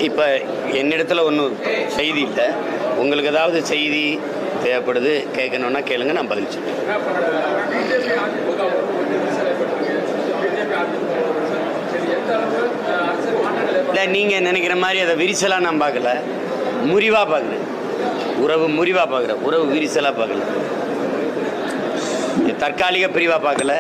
இப்போ என்னிடத்துல ஒன்றும் செய்தி இல்லை உங்களுக்கு ஏதாவது செய்தி தேவைப்படுது கேட்கணுன்னா கேளுங்க நான் பதில் சொல்றேன் இல்லை நீங்கள் நினைக்கிற மாதிரி அதை விரிசலாக நான் பார்க்கல முறிவாக பார்க்குறேன் உறவு முறிவாக பார்க்குறேன் உறவு விரிசலாக பார்க்கல இது தற்காலிக பிரிவாக பார்க்கல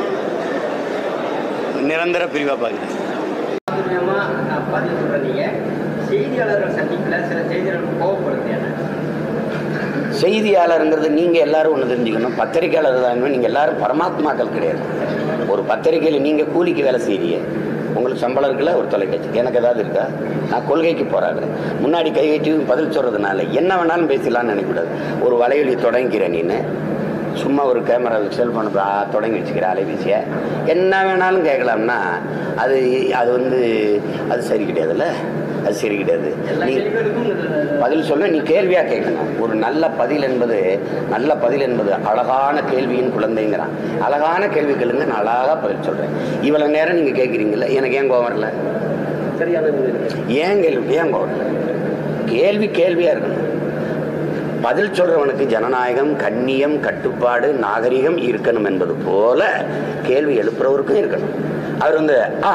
நிரந்தர பிரிவாக பார்க்குறேன் சாதுரியமா நான் பதில் சொல்றீங்க செய்தியாளர்கள் சந்திப்பில் சில செய்தியாளர்கள் கோவப்படுது என்ன செய்தியாளருங்கிறது நீங்கள் எல்லாரும் ஒன்று தெரிஞ்சுக்கணும் பத்திரிக்கையாளர் தான் நீங்கள் எல்லாரும் பரமாத்மாக்கள் கிடையாது ஒரு பத்திரிக்கையில் நீங்கள் கூலிக்கு வேலை செய்றீங்க உங்களுக்கு சம்பளம் இருக்குல்ல ஒரு தொலைக்காட்சி எனக்கு ஏதாவது இருக்கா நான் கொள்கைக்கு போராடுறேன் முன்னாடி கை கட்டி பதில் சொல்கிறதுனால என்ன வேணாலும் பேசலாம்னு நினைக்கக்கூடாது ஒரு வலையொலி தொடங்கிக்கிறேன் நீನು சும்மா ஒரு கேமரா செல்ஃபோனை தொடங்கி வச்சுக்கிற அலைபேசியை என்ன வேணாலும் கேட்கலாம்னா அது அது வந்து அது சரி கிடையாதுல்ல அது சரி கிடையாது எல்லா நீ கேள்விகளுக்கும் பதில் சொல்ல நீ கேள்வியா கேட்கணும் ஒரு நல்ல பதில் என்பது நல்ல பதில் என்பது அழகான கேள்வியின் குழந்தைங்கிறான் அழகான கேள்வி கேளுங்க நான் அழகா பதில் சொல்றேன் இவ்வளவு நேரம் நீங்க கேட்குறீங்கல்ல எனக்கு ஏன் கோவம் வரல சரியான ஏன் கேள்வி ஏன் கோவம் வரல கேள்வி கேள்வியா இருக்கணும் பதில் சொல்றவனுக்கு ஜனநாயகம் கண்ணியம் கட்டுப்பாடு நாகரிகம் இருக்கணும் என்பது போல கேள்வி எழுப்புறவருக்கும் இருக்கணும் அவர் வந்து ஆ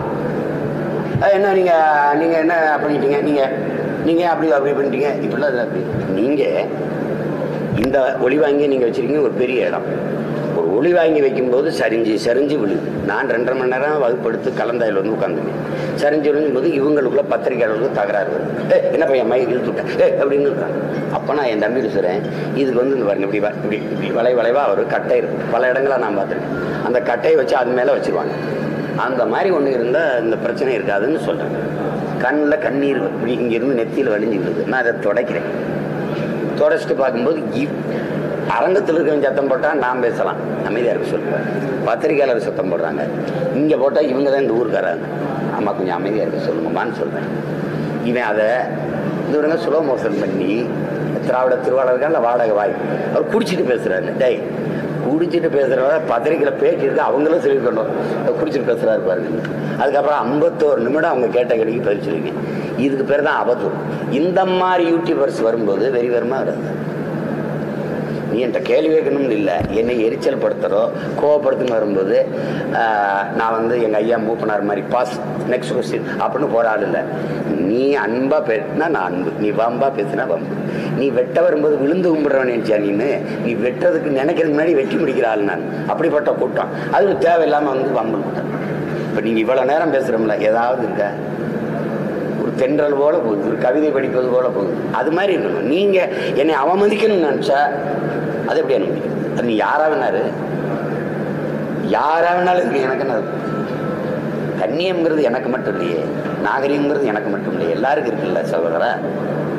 அஹ் என்ன நீங்க நீங்க என்ன பண்ணிட்டீங்க நீங்க நீங்க அப்படி அப்படி பண்ணிட்டீங்க இப்படிலாம் இல்லை அப்படி நீங்க இந்த ஒளி வாங்கி நீங்க வச்சிருக்கீங்க ஒரு பெரிய இடம் ஒரு ஒளி வாங்கி வைக்கும்போது சரிஞ்சு சரிஞ்சு விழுது நான் ரெண்டரை மணி நேரம் வகுப்படுத்து கலந்தாயில் வந்து உட்காந்துருக்கேன் சரிஞ்சு விழுந்தும் போது இவங்களுக்குள்ள பத்திரிகையாளர்களுக்கு தகராறு வருது ஏ என்ன பையன் மைக் இழுத்துட்டேன் ஏ அப்படின்னு இருக்காங்க அப்போ நான் என் தம்பி சொல்கிறேன் இதுக்கு வந்து இந்த பாருங்க இப்படி வ- இப்படி இப்படி வளை வளைவாக ஒரு கட்டை இருக்கு பல இடங்கள நான் பார்த்துருக்கேன் அந்த கட்டையை வச்சு அது மேலே வச்சிருவாங்க அந்த மாதிரி ஒன்று இருந்தால் இந்த பிரச்சனை இருக்காதுன்னு சொல்கிறேன் கண்ணில் கண்ணீர் இப்படி இங்கேருந்து நெத்தியில் வலிஞ்சு விடுது நான் அதை துடைக்கிறேன் தொடச்சிட்டு பார்க்கும்போது இவ் அரங்கத்தில் இருக்கவன் சத்தம் போட்டால் நான் பேசலாம் அமைதியாக இருக்க சொல்லுவேன் பத்திரிக்கையாளர் சத்தம் போடுறாங்க இங்கே போட்டால் இவங்க தான் இந்த ஊருக்காராங்க ஆமாம் கொஞ்சம் அமைதியாக இருக்க சொல்லுங்கம்மான்னு சொல்கிறேன் இவன் அதை இது விடுங்க ஸ்லோ மோஷன் பண்ணி திராவிட திருவாளர்கள் இல்லை வாடகை வாய் அவர் குடிச்சிட்டு பேசுகிறாரு டேய் குடிச்சிட்டு பேசுகிறவங்க பத்திரிக்கையில் பேட்டி இருக்கு அவங்களும் சொல்லிக்கணும் குடிச்சிட்டு பேசுகிறாரு பாருங்க அதுக்கப்புறம் ஐம்பத்தோரு நிமிடம் அவங்க கேட்ட கேள்விக்கு பதில் சொல்லுவீங்க இதுக்கு பேர் தான் அவதூறு இந்த மாதிரி யூடியூபர்ஸ் வரும்போது வெறி வெறுமா வருது நீ என்கிட்ட கேள்வி கேட்கணும்னு இல்லை என்னை எரிச்சல் படுத்துறோ கோவப்படுத்துன்னு வரும்போது ஆஹ், நான் வந்து எங்கள் ஐயா மூப்பனார் மாதிரி பாஸ் நெக்ஸ்ட் கொஸ்டின் அப்படின்னு போற ஆள் இல்லை நீ அன்பா பேசினா நான் அன்பு நீ வம்பா பேசினா வம்பு நீ வெட்ட வரும்போது விழுந்து கும்பிடுறவன் நினைச்சா நீனு நீ வெட்டுறதுக்கு நினைக்கிறது முன்னாடி வெட்டி முடிக்கிற ஆள் நான் அப்படிப்பட்ட கூட்டம் அது தேவையில்லாமல் வந்து வம்பு கூட்டம் இப்போ நீங்கள் இவ்வளோ நேரம் பேசுகிறோம்ல ஏதாவது இருக்கா ஒரு தென்றல் போல போகுது ஒரு கவிதை படிப்பது போல போகுது அது மாதிரி இருக்கணும் நீங்க என்னை அவமதிக்கணும்னு நினைச்சா அது எப்படி அனுமதிக்கும் அது நீ யாரா வேணாரு யாரா வேணாலும் இருக்கு எனக்கு என்ன அது? கண்ணியம்ங்கிறது எனக்கு மட்டும் இல்லையே நாகரிகங்கிறது எனக்கு மட்டும் இல்லையே எல்லாருக்கும் இருக்குல்ல சகோதரா